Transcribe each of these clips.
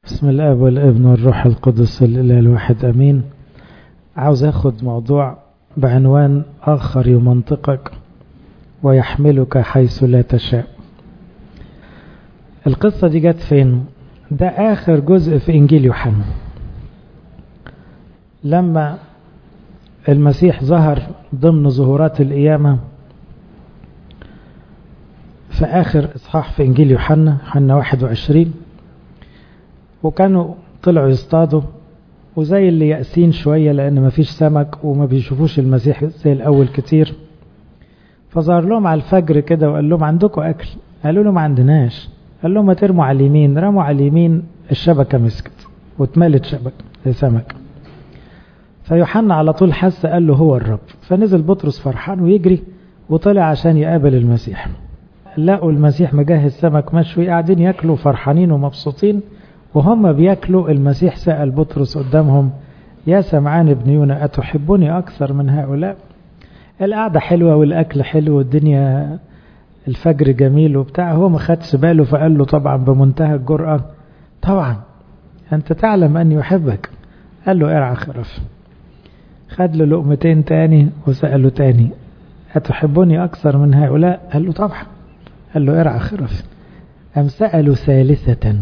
بسم الاب والابن والروح القدس الاله الواحد امين عاوز اخد موضوع بعنوان اخر يمنطقك ويحملك حيث لا تشاء القصة دي جت فين ده اخر جزء في انجيل يوحنا لما المسيح ظهر ضمن ظهورات القيامة في آخر إصحاح في إنجيل يوحنا يوحنا 21 وكانوا طلعوا يصطادوا وزي اللي يأسين شوية لأن مفيش سمك وما بيشوفوش المسيح زي الأول كتير فظهر لهم على الفجر كده وقال لهم عندكم أكل قالوا له ما عندناش قال لهم ما ترموا على اليمين رموا على اليمين الشبكة مسكت واتملت شبكة سمك فيوحنا على طول حس قال له هو الرب فنزل بطرس فرحان ويجري وطلع عشان يقابل المسيح لقوا المسيح مجهز سمك مشوي قاعدين ياكلوا فرحانين ومبسوطين وهم بياكلوا المسيح سأل بطرس قدامهم يا سمعان ابن يونا أتحبني أكثر من هؤلاء القعدة حلوة والأكل حلو والدنيا الفجر جميل وبتاع هو ما خدش باله فقال له طبعا بمنتهى الجرأة طبعا أنت تعلم أني أحبك قال له ارعى خرف خد له لقمتين تاني وسأله تاني أتحبني أكثر من هؤلاء قال له طبعا قال له ارعى خرف أم سألوا ثالثة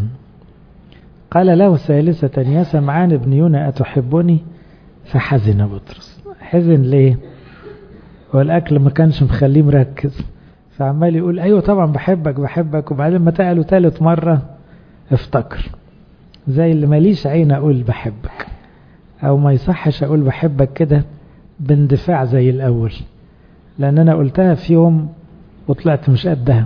قال له ثالثة يا سمعان ابن يونا أتحبني فحزن بطرس حزن ليه والأكل ما كانش مخليه مركز فعمال يقول أيوة طبعا بحبك بحبك وبعدين ما تقلوا ثالث مرة افتكر زي اللي ماليش عين أقول بحبك أو ما يصحش أقول بحبك كده باندفاع زي الأول لأن أنا قلتها في يوم وطلعت مش قدها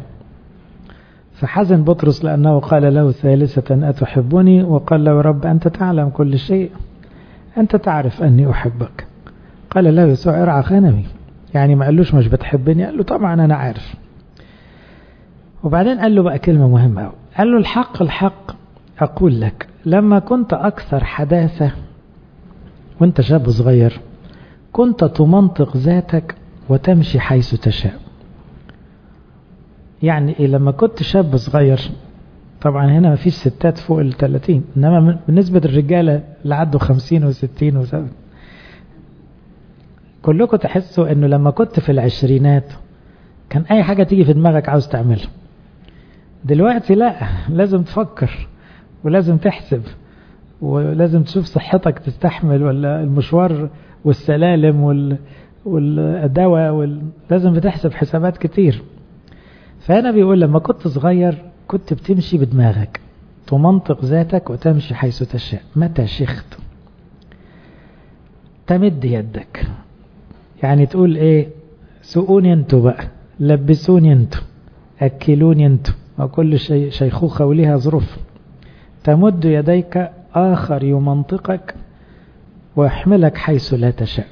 فحزن بطرس لأنه قال له ثالثة أتحبني وقال له رب أنت تعلم كل شيء أنت تعرف أني أحبك قال له يسوع ارعى غنمي يعني ما قالوش مش بتحبني قال له طبعا أنا عارف وبعدين قال له بقى كلمة مهمة أوي قال له الحق الحق أقول لك لما كنت أكثر حداثة وانت شاب صغير كنت تمنطق ذاتك وتمشي حيث تشاء يعني إيه لما كنت شاب صغير طبعا هنا ما فيش ستات فوق ال 30 انما بالنسبه للرجاله اللي عدوا 50 و60 و70 كلكم تحسوا انه لما كنت في العشرينات كان اي حاجه تيجي في دماغك عاوز تعملها دلوقتي لا لازم تفكر ولازم تحسب ولازم تشوف صحتك تستحمل ولا المشوار والسلالم وال والدواء وال... لازم بتحسب حسابات كتير فهنا بيقول لما كنت صغير كنت بتمشي بدماغك تمنطق ذاتك وتمشي حيث تشاء متى شخت تمد يدك يعني تقول ايه سوقوني انتوا بقى لبسوني انتوا اكلوني انتوا وكل شيء شيخوخة وليها ظروف تمد يديك آخر يمنطقك ويحملك حيث لا تشاء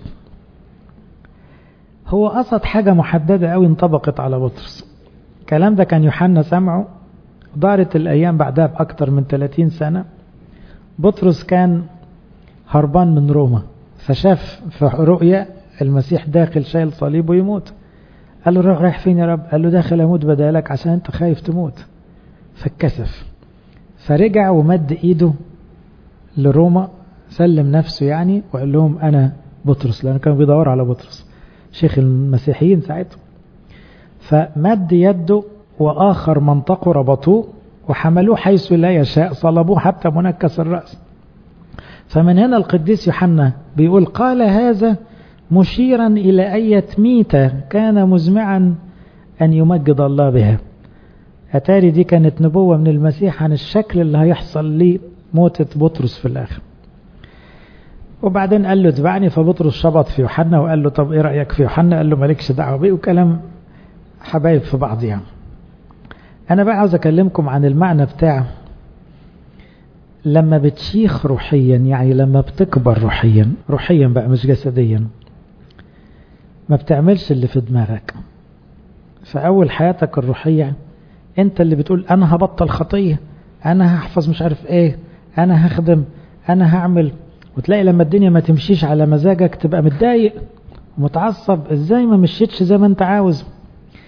هو قصد حاجة محددة أو انطبقت على بطرس الكلام ده كان يوحنا سمعه دارت الأيام بعدها بأكتر من 30 سنة بطرس كان هربان من روما فشاف في رؤيا المسيح داخل شايل صليب ويموت قال له رايح فين يا رب قال له داخل أموت بدالك عشان أنت خايف تموت فاتكسف فرجع ومد إيده لروما سلم نفسه يعني وقال لهم أنا بطرس لأنه كانوا بيدوروا على بطرس شيخ المسيحيين ساعتهم فمد يده وآخر منطقه ربطوه وحملوه حيث لا يشاء صلبوه حتى منكس الرأس فمن هنا القديس يوحنا بيقول قال هذا مشيرا إلى أية ميتة كان مزمعا أن يمجد الله بها أتاري دي كانت نبوة من المسيح عن الشكل اللي هيحصل لموتة بطرس في الآخر وبعدين قال له اتبعني فبطرس شبط في يوحنا وقال له طب ايه رأيك في يوحنا قال له مالكش دعوة بيه وكلام حبايب في بعض يعني أنا بقى عاوز أكلمكم عن المعنى بتاع لما بتشيخ روحيا يعني لما بتكبر روحيا روحيا بقى مش جسديا ما بتعملش اللي في دماغك في أول حياتك الروحية أنت اللي بتقول أنا هبطل خطية أنا هحفظ مش عارف إيه أنا هخدم أنا هعمل وتلاقي لما الدنيا ما تمشيش على مزاجك تبقى متضايق ومتعصب ازاي ما مشيتش زي ما انت عاوز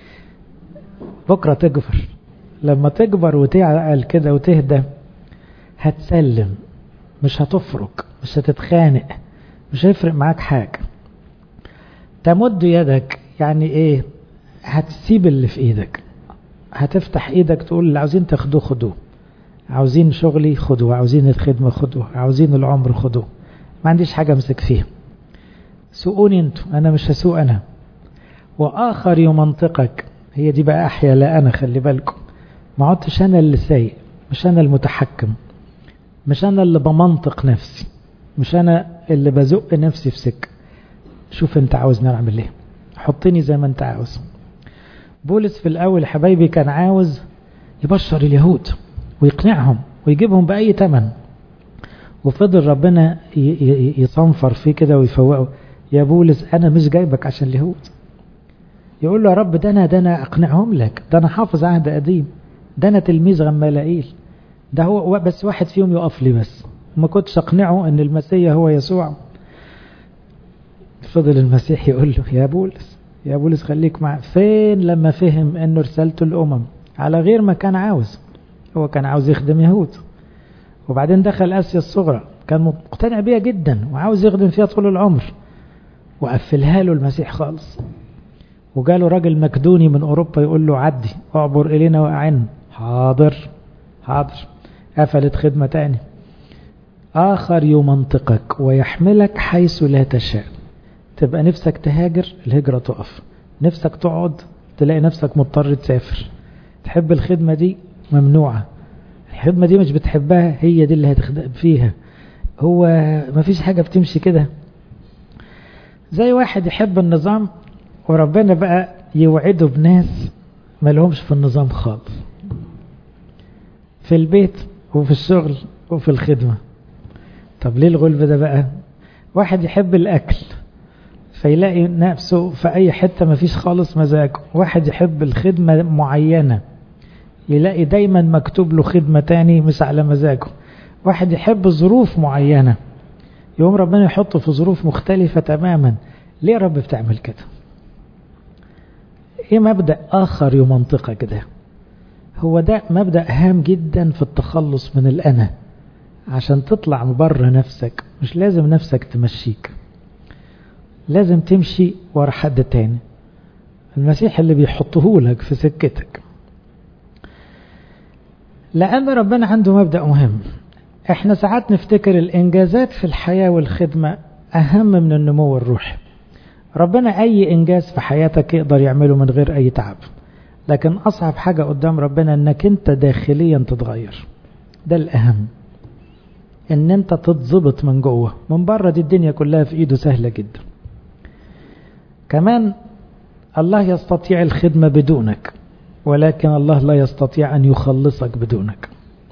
بكرة تكبر لما تكبر وتعقل كده وتهدى هتسلم مش هتفرك مش هتتخانق مش هيفرق معاك حاجة تمد يدك يعني ايه هتسيب اللي في ايدك هتفتح ايدك تقول اللي عاوزين تاخدوه خدوه عاوزين شغلي خدوه عاوزين الخدمة خدوه عاوزين العمر خدوه ما عنديش حاجة امسك فيها سوقوني انتوا انا مش هسوق انا واخر يمنطقك هي دي بقى احيا لا انا خلي بالكم ما عدتش انا اللي سايق مش انا المتحكم مش انا اللي بمنطق نفسي مش انا اللي بزق نفسي في سكه شوف انت عاوزني اعمل ايه حطني زي ما انت عاوز بولس في الاول حبايبي كان عاوز يبشر اليهود ويقنعهم ويجيبهم باي ثمن وفضل ربنا يصنفر فيه كده ويفوقه يا بولس انا مش جايبك عشان اليهود يقول له يا رب ده انا ده انا اقنعهم لك ده انا حافظ عهد قديم ده انا تلميذ غمالائيل ده هو بس واحد فيهم يقف لي بس ما كنتش اقنعه ان المسيح هو يسوع فضل المسيح يقول له يا بولس يا بولس خليك مع فين لما فهم انه رسالته الامم على غير ما كان عاوز هو كان عاوز يخدم يهود وبعدين دخل اسيا الصغرى كان مقتنع بيها جدا وعاوز يخدم فيها طول العمر وقفلها له المسيح خالص وجاله راجل مكدوني من اوروبا يقول له عدي اعبر الينا واعن حاضر حاضر قفلت خدمة تاني آخر يمنطقك ويحملك حيث لا تشاء تبقى نفسك تهاجر الهجرة تقف نفسك تقعد تلاقي نفسك مضطر تسافر تحب الخدمة دي ممنوعة الخدمة دي مش بتحبها هي دي اللي هتخدم فيها هو مفيش حاجة بتمشي كده زي واحد يحب النظام وربنا بقى يوعده بناس ما لهمش في النظام خالص في البيت وفي الشغل وفي الخدمة طب ليه الغلب ده بقى واحد يحب الأكل فيلاقي نفسه في أي حتة ما فيش خالص مزاجه واحد يحب الخدمة معينة يلاقي دايما مكتوب له خدمة تاني مش على مزاجه واحد يحب ظروف معينة يوم ربنا يحطه في ظروف مختلفة تماما ليه يا رب بتعمل كده ايه مبدأ آخر يمنطقك ده هو ده مبدأ هام جدا في التخلص من الأنا عشان تطلع بره نفسك مش لازم نفسك تمشيك لازم تمشي ورا حد تاني المسيح اللي بيحطه لك في سكتك لأن ربنا عنده مبدأ مهم احنا ساعات نفتكر الإنجازات في الحياة والخدمة أهم من النمو الروحي ربنا أي إنجاز في حياتك يقدر يعمله من غير أي تعب لكن أصعب حاجة قدام ربنا أنك أنت داخليا تتغير ده الأهم أن أنت تتظبط من جوه من بره دي الدنيا كلها في إيده سهلة جدا كمان الله يستطيع الخدمة بدونك ولكن الله لا يستطيع أن يخلصك بدونك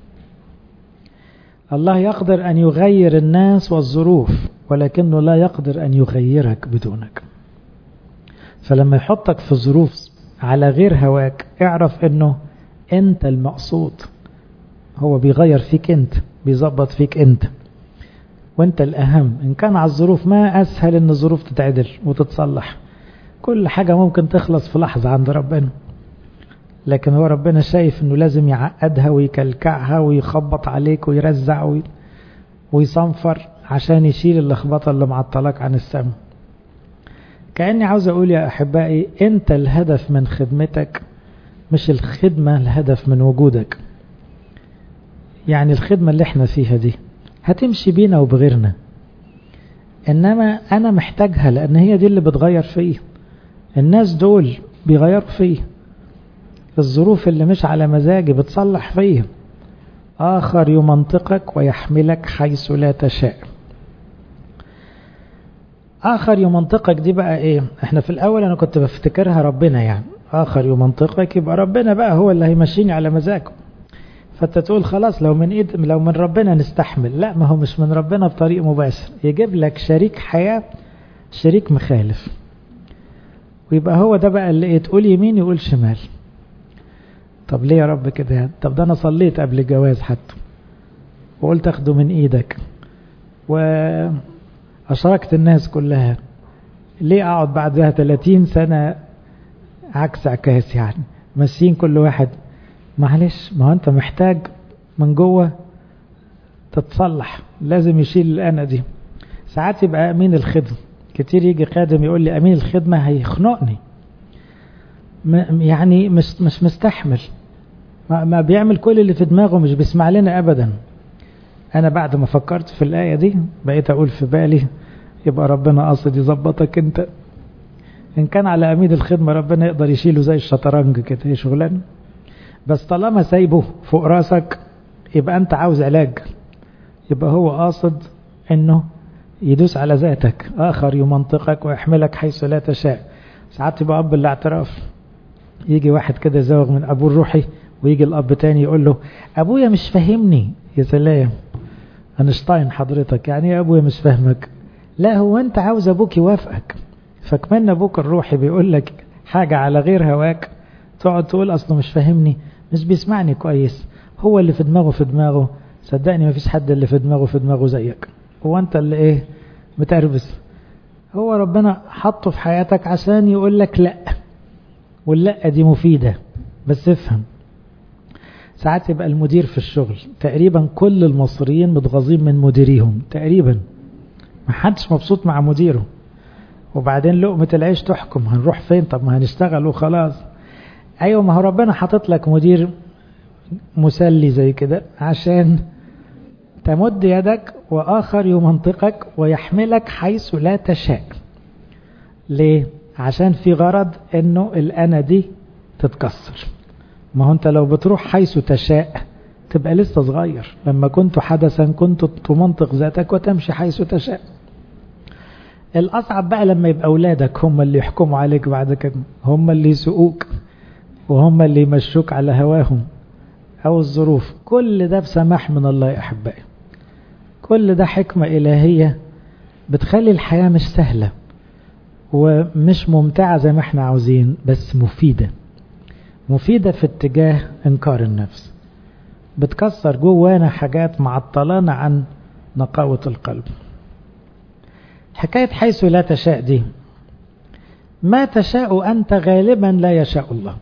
الله يقدر أن يغير الناس والظروف ولكنه لا يقدر أن يغيرك بدونك فلما يحطك في ظروف على غير هواك اعرف انه انت المقصود هو بيغير فيك انت بيظبط فيك انت وانت الاهم ان كان على الظروف ما اسهل ان الظروف تتعدل وتتصلح كل حاجة ممكن تخلص في لحظة عند ربنا لكن هو ربنا شايف انه لازم يعقدها ويكلكعها ويخبط عليك ويرزع وي... ويصنفر عشان يشيل اللخبطة اللي معطلك عن السماء كأني عاوز أقول يا أحبائي أنت الهدف من خدمتك مش الخدمة الهدف من وجودك يعني الخدمة اللي احنا فيها دي هتمشي بينا وبغيرنا إنما أنا محتاجها لأن هي دي اللي بتغير فيه الناس دول بيغيروا فيه الظروف اللي مش على مزاجي بتصلح فيه آخر يمنطقك ويحملك حيث لا تشاء آخر يمنطقك دي بقى إيه إحنا في الأول أنا كنت بفتكرها ربنا يعني آخر يمنطقك يبقى ربنا بقى هو اللي هيمشيني على مزاجه فانت تقول خلاص لو من إيد لو من ربنا نستحمل لا ما هو مش من ربنا بطريق مباشر يجيب لك شريك حياة شريك مخالف ويبقى هو ده بقى اللي تقول يمين يقول شمال طب ليه يا رب كده يعني طب ده انا صليت قبل الجواز حتى وقلت اخده من ايدك واشركت الناس كلها ليه اقعد بعدها 30 سنة عكس عكاس يعني ماشيين كل واحد معلش ما هو انت محتاج من جوه تتصلح لازم يشيل الأنا دي ساعات يبقى أمين الخدمة كتير يجي خادم يقول لي أمين الخدمة هيخنقني يعني مش, مش مستحمل ما بيعمل كل اللي في دماغه مش بيسمع لنا أبدا أنا بعد ما فكرت في الآية دي بقيت أقول في بالي يبقى ربنا قصد يظبطك أنت إن كان على أمين الخدمة ربنا يقدر يشيله زي الشطرنج كده هي شغلانة بس طالما سايبه فوق راسك يبقى أنت عاوز علاج يبقى هو قاصد أنه يدوس على ذاتك آخر يمنطقك ويحملك حيث لا تشاء ساعات يبقى أب الاعتراف يجي واحد كده يزوغ من أبوه الروحي ويجي الأب تاني يقول له أبويا مش فاهمني يا سلام أنشتاين حضرتك يعني يا أبويا مش فاهمك لا هو أنت عاوز أبوك يوافقك فكمان أبوك الروحي بيقول لك حاجة على غير هواك تقعد تقول أصله مش فاهمني مش بيسمعني كويس هو اللي في دماغه في دماغه صدقني ما فيش حد اللي في دماغه في دماغه زيك هو أنت اللي إيه متربس هو ربنا حطه في حياتك عشان يقول لك لأ واللأ دي مفيدة بس افهم ساعات يبقى المدير في الشغل تقريبا كل المصريين متغاظين من مديريهم تقريبا ما حدش مبسوط مع مديره وبعدين لقمة العيش تحكم هنروح فين طب ما هنشتغل وخلاص ايوه ما هو ربنا حاطط لك مدير مسلي زي كده عشان تمد يدك واخر يمنطقك ويحملك حيث لا تشاء ليه عشان في غرض انه الانا دي تتكسر ما هو انت لو بتروح حيث تشاء تبقى لسه صغير لما كنت حدثا كنت تمنطق ذاتك وتمشي حيث تشاء الأصعب بقى لما يبقى أولادك هم اللي يحكموا عليك بعد كده هم اللي يسوقوك وهم اللي يمشوك على هواهم أو الظروف كل ده بسماح من الله يا أحبائي كل ده حكمة إلهية بتخلي الحياة مش سهلة ومش ممتعة زي ما احنا عاوزين بس مفيدة مفيدة في اتجاه انكار النفس بتكسر جوانا حاجات معطلانا عن نقاوة القلب حكاية حيث لا تشاء دي ما تشاء أنت غالبا لا يشاء الله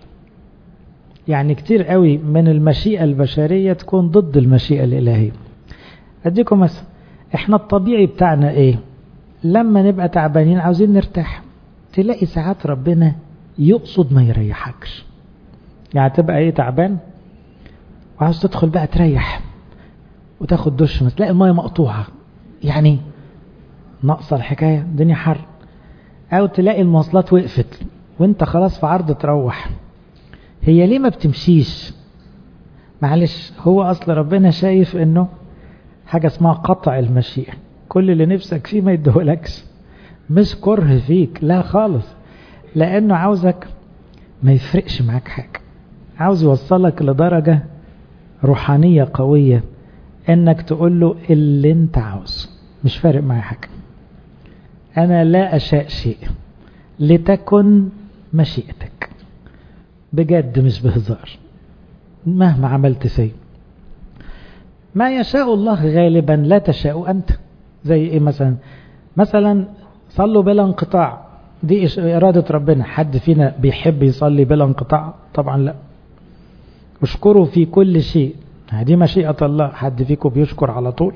يعني كتير قوي من المشيئة البشرية تكون ضد المشيئة الإلهية أديكم مثلا احنا الطبيعي بتاعنا ايه لما نبقى تعبانين عاوزين نرتاح تلاقي ساعات ربنا يقصد ما يريحكش يعني تبقى ايه تعبان وعاوز تدخل بقى تريح وتاخد دش ما تلاقي المية مقطوعة يعني ناقصة الحكاية الدنيا حر او تلاقي المواصلات وقفت وانت خلاص في عرض تروح هي ليه ما بتمشيش معلش هو اصل ربنا شايف انه حاجة اسمها قطع المشيئة كل اللي نفسك فيه ما يدهولكش مش كره فيك لا خالص لانه عاوزك ما يفرقش معاك حاجة عاوز يوصلك لدرجة روحانية قوية انك تقول له اللي انت عاوزه مش فارق معايا حاجة انا لا اشاء شيء لتكن مشيئتك بجد مش بهزار مهما عملت فيه ما يشاء الله غالبا لا تشاء أنت زي إيه مثلا مثلا صلوا بلا انقطاع دي إرادة ربنا حد فينا بيحب يصلي بلا انقطاع طبعا لا اشكروا في كل شيء دي مشيئة الله حد فيكم بيشكر على طول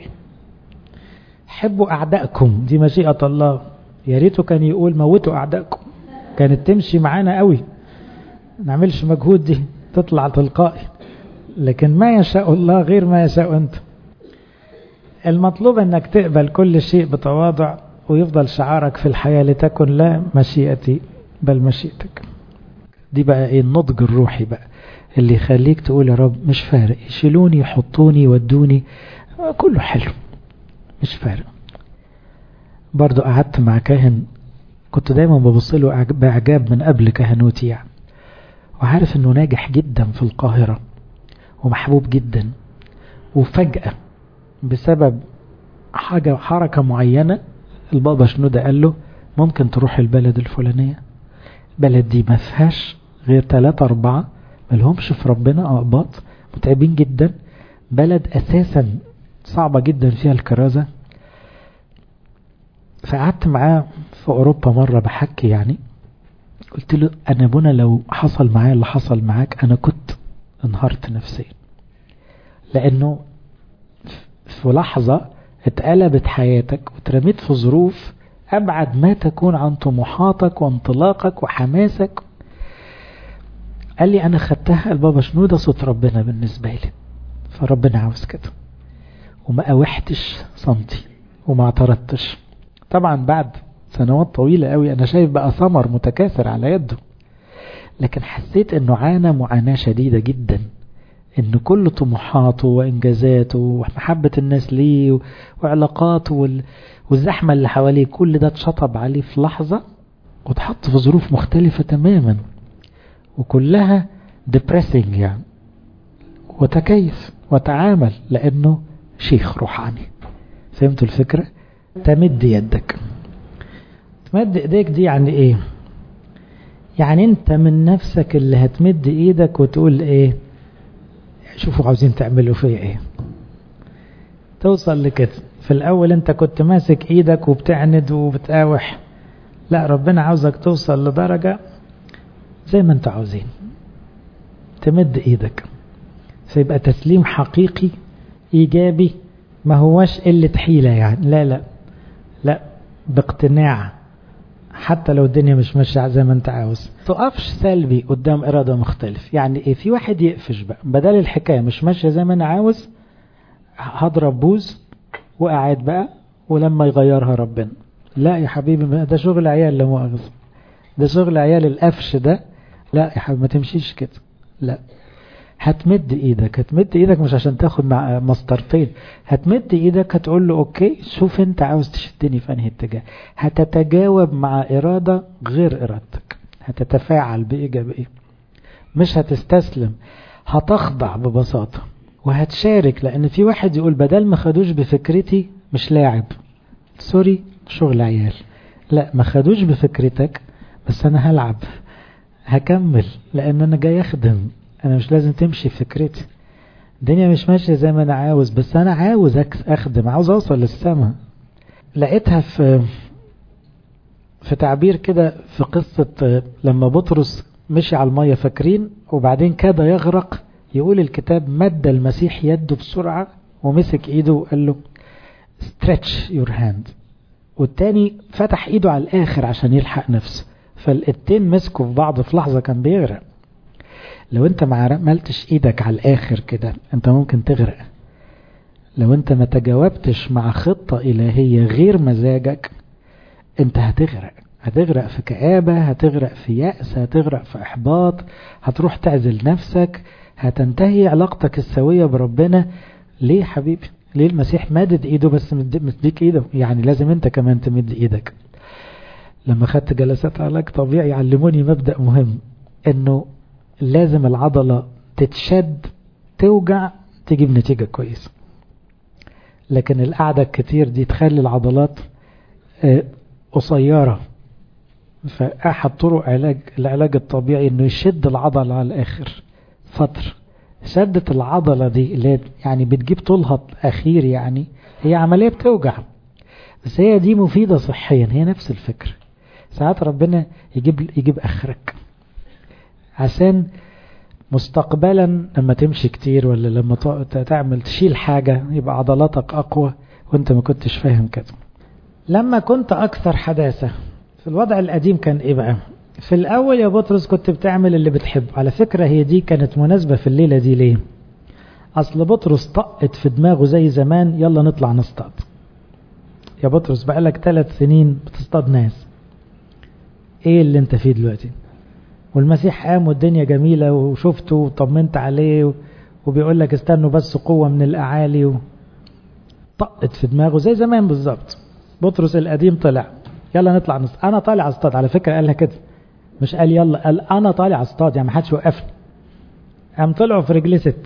حبوا أعدائكم دي مشيئة الله يا ريته كان يقول موتوا أعدائكم كانت تمشي معانا قوي نعملش مجهود دي تطلع تلقائي لكن ما يشاء الله غير ما يشاء أنت المطلوب أنك تقبل كل شيء بتواضع ويفضل شعارك في الحياة لتكن لا مشيئتي بل مشيئتك دي بقى ايه النضج الروحي بقى اللي يخليك تقول يا رب مش فارق يشيلوني يحطوني يودوني كله حلو مش فارق برضو قعدت مع كاهن كنت دايما ببص له بإعجاب من قبل كهنوتي يعني وعارف انه ناجح جدا في القاهرة ومحبوب جدا وفجأة بسبب حاجة حركة معينة البابا شنودة قال له ممكن تروح البلد الفلانية البلد دي ما فيهاش غير ثلاثة أربعة ملهمش في ربنا أقباط متعبين جدا بلد أساسا صعبة جدا فيها الكرازة فقعدت معاه في أوروبا مرة بحكي يعني قلت له أنا بنا لو حصل معايا اللي حصل معاك أنا كنت انهارت نفسيا لأنه في لحظة اتقلبت حياتك وترميت في ظروف أبعد ما تكون عن طموحاتك وانطلاقك وحماسك قال لي أنا خدتها البابا شنودة صوت ربنا بالنسبة لي فربنا عاوز كده وما أوحتش سنتي وما اعترضتش طبعا بعد سنوات طويلة قوي أنا شايف بقى ثمر متكاثر على يده لكن حسيت أنه عانى معاناة شديدة جدا أن كل طموحاته وإنجازاته ومحبة الناس ليه وعلاقاته وال... والزحمة اللي حواليه كل ده اتشطب عليه في لحظة واتحط في ظروف مختلفة تماما وكلها depressing يعني وتكيف وتعامل لأنه شيخ روحاني فهمتوا الفكرة تمد يدك تمد ايديك دي يعني ايه يعني انت من نفسك اللي هتمد ايدك وتقول ايه شوفوا عاوزين تعملوا فيا ايه توصل لكده في الاول انت كنت ماسك ايدك وبتعند وبتقاوح لا ربنا عاوزك توصل لدرجة زي ما انت عاوزين تمد ايدك فيبقى تسليم حقيقي ايجابي ما هوش قلة حيلة يعني لا لا لا باقتناع حتى لو الدنيا مش ماشية زي ما انت عاوز تقفش سلبي قدام إرادة مختلف يعني ايه في واحد يقفش بقى بدل الحكاية مش ماشية زي ما انا عاوز هضرب بوز وقاعد بقى ولما يغيرها ربنا لا يا حبيبي ده شغل عيال لا مؤاخذة ده شغل عيال القفش ده لا يا حبيبي ما تمشيش كده لا هتمد ايدك هتمد ايدك مش عشان تاخد مع مسطرتين هتمد ايدك هتقول له اوكي شوف انت عاوز تشدني في انهي اتجاه هتتجاوب مع ارادة غير ارادتك هتتفاعل بايجابية مش هتستسلم هتخضع ببساطة وهتشارك لان في واحد يقول بدل ما خدوش بفكرتي مش لاعب سوري شغل عيال لا ما خدوش بفكرتك بس انا هلعب هكمل لان انا جاي اخدم انا مش لازم تمشي فكرتي الدنيا مش ماشية زي ما انا عاوز بس انا عاوز اخدم عاوز اوصل للسماء لقيتها في في تعبير كده في قصة لما بطرس مشي على المية فاكرين وبعدين كاد يغرق يقول الكتاب مد المسيح يده بسرعة ومسك ايده وقال له stretch your hand والتاني فتح ايده على الاخر عشان يلحق نفسه فالاتين مسكوا في بعض في لحظة كان بيغرق لو انت ما عملتش ايدك على الاخر كده انت ممكن تغرق لو انت ما تجاوبتش مع خطة الهية غير مزاجك انت هتغرق هتغرق في كآبة هتغرق في يأس هتغرق في احباط هتروح تعزل نفسك هتنتهي علاقتك السوية بربنا ليه حبيبي ليه المسيح مادد ايده بس مديك ايده يعني لازم انت كمان تمد ايدك لما خدت جلسات علاج طبيعي علموني مبدأ مهم انه لازم العضلة تتشد توجع تجيب نتيجة كويسة لكن القعدة الكتير دي تخلي العضلات قصيرة فأحد طرق علاج العلاج الطبيعي انه يشد العضلة على الاخر فترة شدة العضلة دي اللي يعني بتجيب طولها اخير يعني هي عملية بتوجع بس هي دي مفيدة صحيا هي نفس الفكرة ساعات ربنا يجيب يجيب اخرك عشان مستقبلا لما تمشي كتير ولا لما تعمل تشيل حاجة يبقى عضلاتك أقوى وانت ما كنتش فاهم كده لما كنت أكثر حداثة في الوضع القديم كان إيه بقى في الأول يا بطرس كنت بتعمل اللي بتحبه على فكرة هي دي كانت مناسبة في الليلة دي ليه أصل بطرس طقت في دماغه زي زمان يلا نطلع نصطاد يا بطرس بقالك ثلاث سنين بتصطاد ناس ايه اللي انت فيه دلوقتي والمسيح قام والدنيا جميلة وشفته وطمنت عليه وبيقول لك استنوا بس قوة من الأعالي و... طقت في دماغه زي زمان بالظبط بطرس القديم طلع يلا نطلع نص أنا طالع اصطاد على فكرة قالها كده مش قال يلا قال أنا طالع اصطاد يعني ما حدش وقفني قام طلعوا في رجليه ستة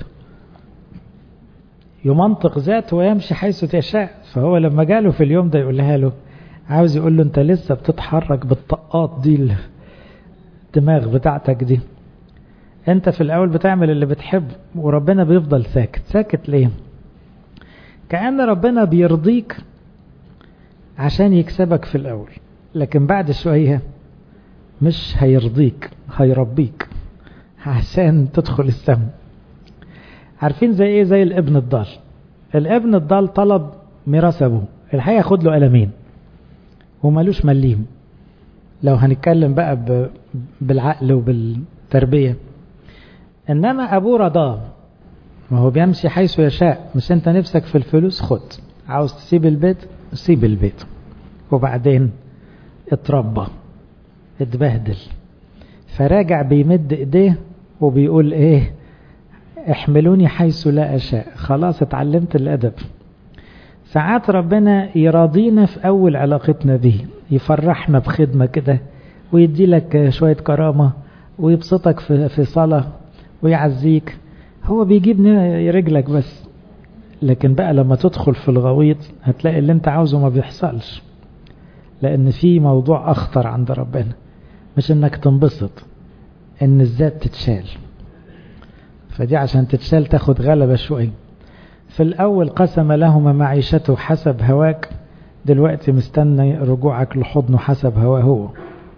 يمنطق ذاته ويمشي حيث يشاء فهو لما جاله في اليوم ده يقول لها له عاوز يقول له انت لسه بتتحرك بالطاقات دي الدماغ بتاعتك دي انت في الاول بتعمل اللي بتحب وربنا بيفضل ساكت ساكت ليه كأن ربنا بيرضيك عشان يكسبك في الاول لكن بعد شوية مش هيرضيك هيربيك عشان تدخل السم عارفين زي ايه زي الابن الضال الابن الضال طلب ميراث ابوه الحقيقه ياخد له قلمين ومالوش مليم لو هنتكلم بقى بالعقل وبالتربيه انما ابوه رضاه ما هو بيمشي حيث يشاء مش انت نفسك في الفلوس خد عاوز تسيب البيت سيب البيت وبعدين اتربى اتبهدل فراجع بيمد ايديه وبيقول ايه احملوني حيث لا اشاء خلاص اتعلمت الادب ساعات ربنا يراضينا في اول علاقتنا به يفرحنا بخدمة كده ويدي لك شوية كرامة ويبسطك في, في صلاة ويعزيك هو بيجيب رجلك بس لكن بقى لما تدخل في الغويط هتلاقي اللي انت عاوزه ما بيحصلش لان في موضوع اخطر عند ربنا مش انك تنبسط ان الذات تتشال فدي عشان تتشال تاخد غلبة شوية في الاول قسم لهما معيشته حسب هواك دلوقتي مستني رجوعك لحضنه حسب هواه هو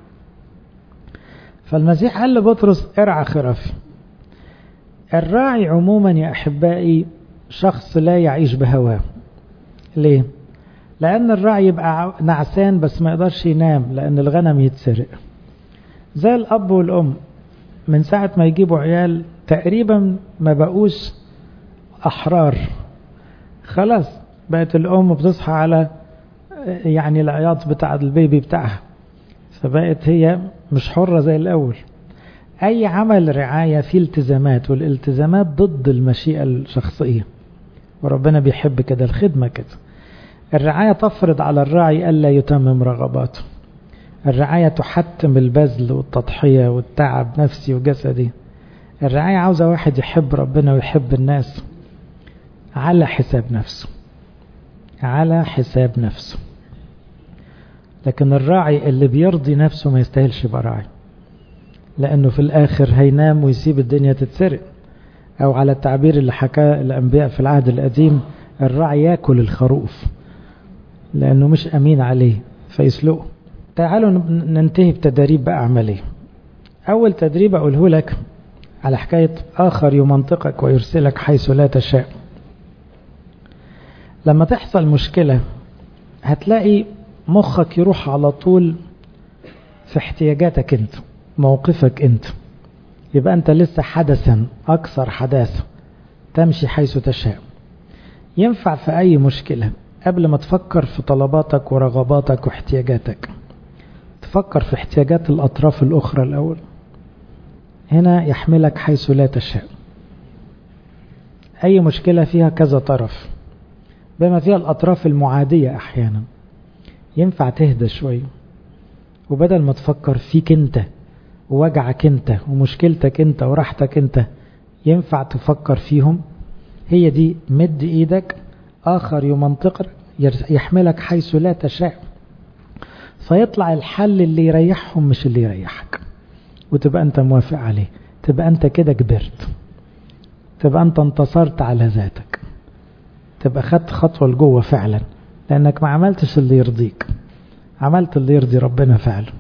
فالمسيح قال لبطرس ارعى خرافي الراعي عموما يا احبائي شخص لا يعيش بهواه ليه لان الراعي يبقى نعسان بس ما يقدرش ينام لان الغنم يتسرق زي الاب والام من ساعة ما يجيبوا عيال تقريبا ما بقوش احرار خلاص بقت الام بتصحى على يعني العياط بتاع البيبي بتاعها فبقت هي مش حرة زي الاول اي عمل رعاية فيه التزامات والالتزامات ضد المشيئة الشخصية وربنا بيحب كده الخدمة كده الرعاية تفرض على الراعي ألا يتمم رغباته الرعاية تحتم البذل والتضحية والتعب نفسي وجسدي الرعاية عاوزة واحد يحب ربنا ويحب الناس على حساب نفسه على حساب نفسه لكن الراعي اللي بيرضي نفسه ما يستاهلش يبقى راعي لأنه في الآخر هينام ويسيب الدنيا تتسرق أو على التعبير اللي حكاه الأنبياء في العهد القديم الراعي ياكل الخروف لأنه مش أمين عليه فيسلقه تعالوا ننتهي بتدريب بقى عملية أول تدريب أقوله لك على حكاية آخر يمنطقك ويرسلك حيث لا تشاء لما تحصل مشكلة هتلاقي مخك يروح على طول في احتياجاتك انت موقفك انت يبقى انت لسه حدثا اكثر حداثة تمشي حيث تشاء ينفع في اي مشكلة قبل ما تفكر في طلباتك ورغباتك واحتياجاتك تفكر في احتياجات الاطراف الاخرى الاول هنا يحملك حيث لا تشاء اي مشكلة فيها كذا طرف بما فيها الاطراف المعادية احيانا ينفع تهدى شوية وبدل ما تفكر فيك انت ووجعك انت ومشكلتك انت وراحتك انت ينفع تفكر فيهم هي دي مد ايدك اخر يمنطقك يحملك حيث لا تشاء فيطلع الحل اللي يريحهم مش اللي يريحك وتبقى انت موافق عليه تبقى انت كده كبرت تبقى انت انتصرت على ذاتك تبقى خدت خطوة لجوه فعلا لانك ما عملتش اللي يرضيك عملت اللي يرضي ربنا فعلا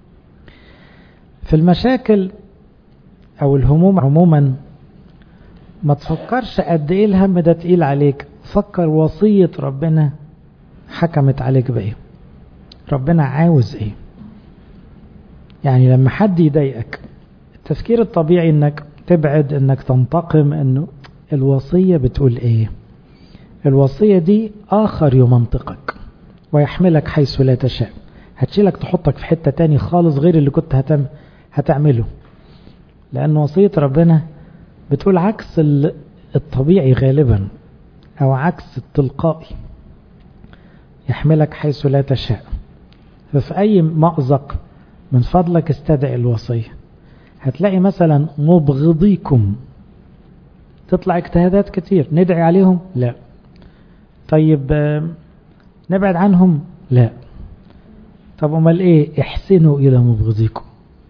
في المشاكل او الهموم عموما ما تفكرش قد ايه الهم ده تقيل عليك فكر وصية ربنا حكمت عليك بايه ربنا عاوز ايه يعني لما حد يضايقك التفكير الطبيعي انك تبعد انك تنتقم انه الوصية بتقول ايه الوصية دي اخر يمنطقك ويحملك حيث لا تشاء هتشيلك تحطك في حتة تاني خالص غير اللي كنت هتم هتعمله لأن وصية ربنا بتقول عكس الطبيعي غالبا أو عكس التلقائي يحملك حيث لا تشاء ففي أي مأزق من فضلك استدعي الوصية هتلاقي مثلا مبغضيكم تطلع اجتهادات كتير ندعي عليهم لا طيب نبعد عنهم لا طب امال ايه احسنوا الى مبغضيكم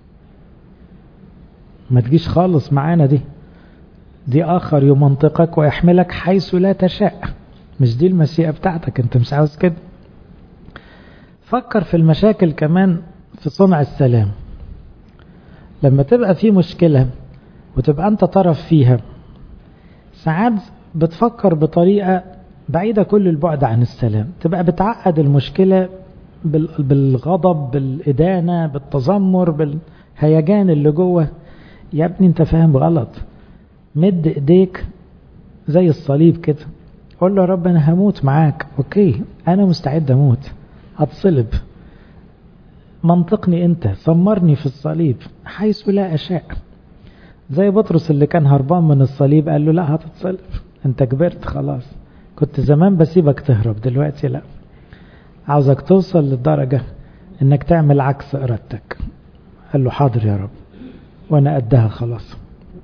ما تجيش خالص معانا دي دي اخر يمنطقك ويحملك حيث لا تشاء مش دي المشيئة بتاعتك انت مش عاوز كده فكر في المشاكل كمان في صنع السلام لما تبقى في مشكلة وتبقى انت طرف فيها ساعات بتفكر بطريقة بعيدة كل البعد عن السلام تبقى بتعقد المشكلة بالغضب بالإدانة بالتذمر بالهيجان اللي جوه يا ابني انت فاهم غلط مد ايديك زي الصليب كده قول له يا رب انا هموت معاك اوكي انا مستعد اموت هتصلب منطقني انت ثمرني في الصليب حيث لا اشاء زي بطرس اللي كان هربان من الصليب قال له لا هتتصلب انت كبرت خلاص كنت زمان بسيبك تهرب دلوقتي لا عاوزك توصل للدرجة انك تعمل عكس ارادتك قال له حاضر يا رب وانا قدها خلاص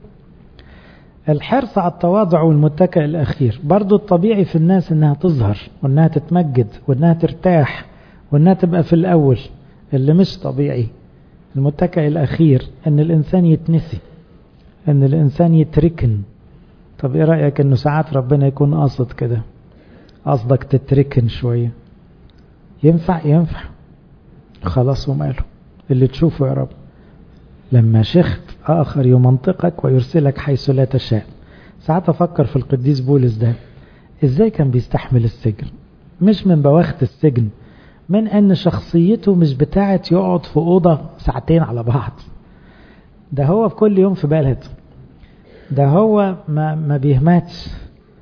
الحرص على التواضع والمتكئ الاخير برضو الطبيعي في الناس انها تظهر وانها تتمجد وانها ترتاح وانها تبقى في الاول اللي مش طبيعي المتكئ الاخير ان الانسان يتنسي ان الانسان يتركن طب ايه رأيك انه ساعات ربنا يكون قاصد كده قصدك تتركن شوية ينفع ينفع خلاص وماله اللي تشوفه يا رب لما شخت آخر يمنطقك ويرسلك حيث لا تشاء ساعات أفكر في القديس بولس ده إزاي كان بيستحمل السجن مش من بواخت السجن من أن شخصيته مش بتاعت يقعد في أوضة ساعتين على بعض ده هو في كل يوم في بلد ده هو ما, ما بيهمتش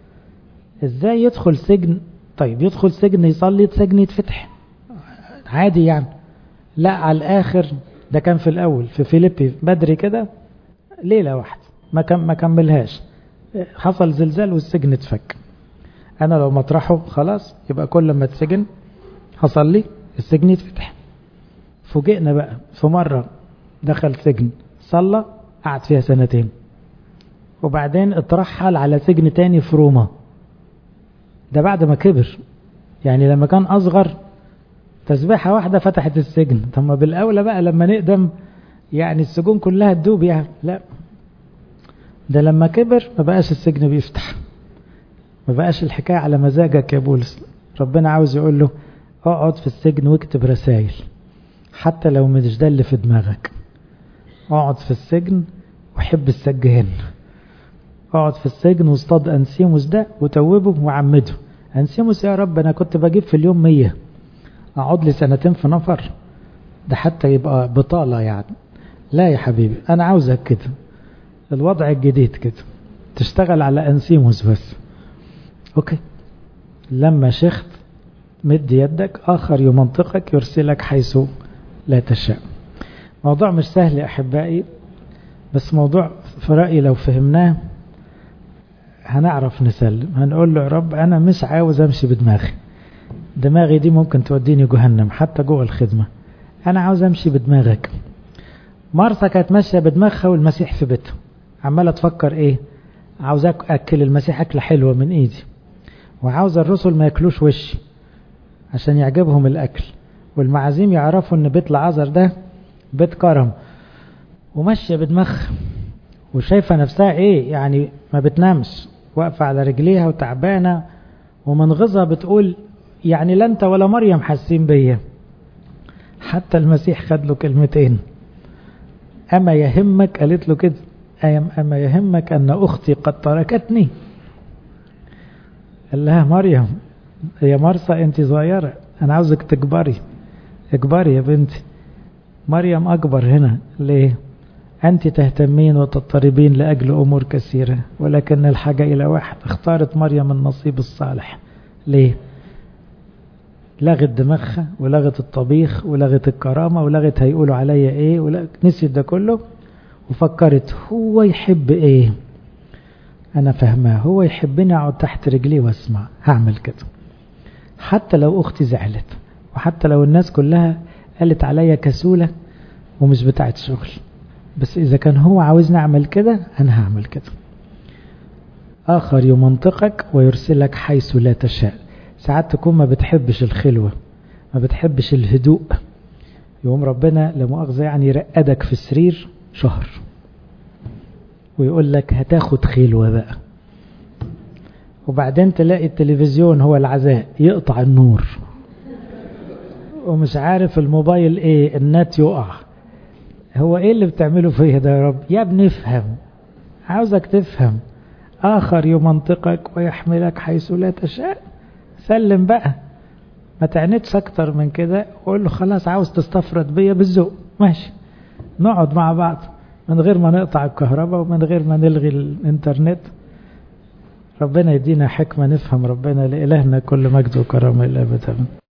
ازاي يدخل سجن طيب يدخل سجن يصلي سجن يتفتح عادي يعني لا على الاخر ده كان في الاول في فيليبي بدري كده ليله واحده ما كم ما كملهاش حصل زلزال والسجن اتفك انا لو مطرحه خلاص يبقى كل ما اتسجن حصل لي السجن يتفتح فوجئنا بقى في مره دخل سجن صلى قعد فيها سنتين وبعدين اترحل على سجن تاني في روما ده بعد ما كبر يعني لما كان أصغر تسبيحة واحدة فتحت السجن ثم بالأولى بقى لما نقدم يعني السجون كلها تدوب يعني لا ده لما كبر ما بقاش السجن بيفتح ما بقاش الحكاية على مزاجك يا بولس ربنا عاوز يقول له اقعد في السجن واكتب رسائل حتى لو مش ده اللي في دماغك اقعد في السجن وحب السجان اقعد في السجن واصطاد انسيموس ده وتوبه وعمده انسيموس يا رب انا كنت بجيب في اليوم مية اقعد لي سنتين في نفر ده حتى يبقى بطالة يعني لا يا حبيبي انا عاوزك كده الوضع الجديد كده تشتغل على انسيموس بس اوكي لما شخت مد يدك اخر يمنطقك يرسلك حيث لا تشاء موضوع مش سهل يا احبائي بس موضوع في رأيي لو فهمناه هنعرف نسلم هنقول له يا رب أنا مش عاوز أمشي بدماغي دماغي دي ممكن توديني جهنم حتى جوه الخدمة أنا عاوز أمشي بدماغك مرسى كانت ماشية بدماغها والمسيح في بيتها عمالة تفكر إيه عاوز أكل المسيح أكلة حلوة من إيدي وعاوز الرسل ما ياكلوش وشي عشان يعجبهم الأكل والمعازيم يعرفوا إن بيت العذر ده بيت كرم وماشية بدماغها وشايفة نفسها إيه يعني ما بتنامش واقفة على رجليها وتعبانة ومنغزة بتقول يعني لا أنت ولا مريم حاسين بيا حتى المسيح خد له كلمتين أما يهمك قالت له كده أما يهمك أن أختي قد تركتني قال لها مريم يا مرسى أنت صغيرة أنا عاوزك تكبري اكبري يا بنتي مريم أكبر هنا ليه أنت تهتمين وتضطربين لأجل أمور كثيرة ولكن الحاجة إلى واحد اختارت مريم النصيب الصالح ليه لغت دماغها ولغت الطبيخ ولغت الكرامة ولغت هيقولوا عليا ايه نسيت ده كله وفكرت هو يحب ايه انا فهماه هو يحبني اقعد تحت رجليه واسمع هعمل كده حتى لو اختي زعلت وحتى لو الناس كلها قالت عليا كسولة ومش بتاعت شغل بس اذا كان هو عاوزني اعمل كده انا هعمل كده اخر يمنطقك ويرسلك حيث لا تشاء ساعات تكون ما بتحبش الخلوة ما بتحبش الهدوء يقوم ربنا لمؤاخذة يعني يرقدك في السرير شهر ويقول لك هتاخد خلوة بقى وبعدين تلاقي التلفزيون هو العزاء يقطع النور ومش عارف الموبايل ايه النت يقع هو ايه اللي بتعمله فيه ده يا رب يا ابني افهم عاوزك تفهم آخر يمنطقك ويحملك حيث لا تشاء سلم بقى ما تعنتش اكتر من كده وقول له خلاص عاوز تستفرد بيا بالذوق ماشي نقعد مع بعض من غير ما نقطع الكهرباء ومن غير ما نلغي الانترنت ربنا يدينا حكمة نفهم ربنا لإلهنا كل مجد وكرامة إلى أبدا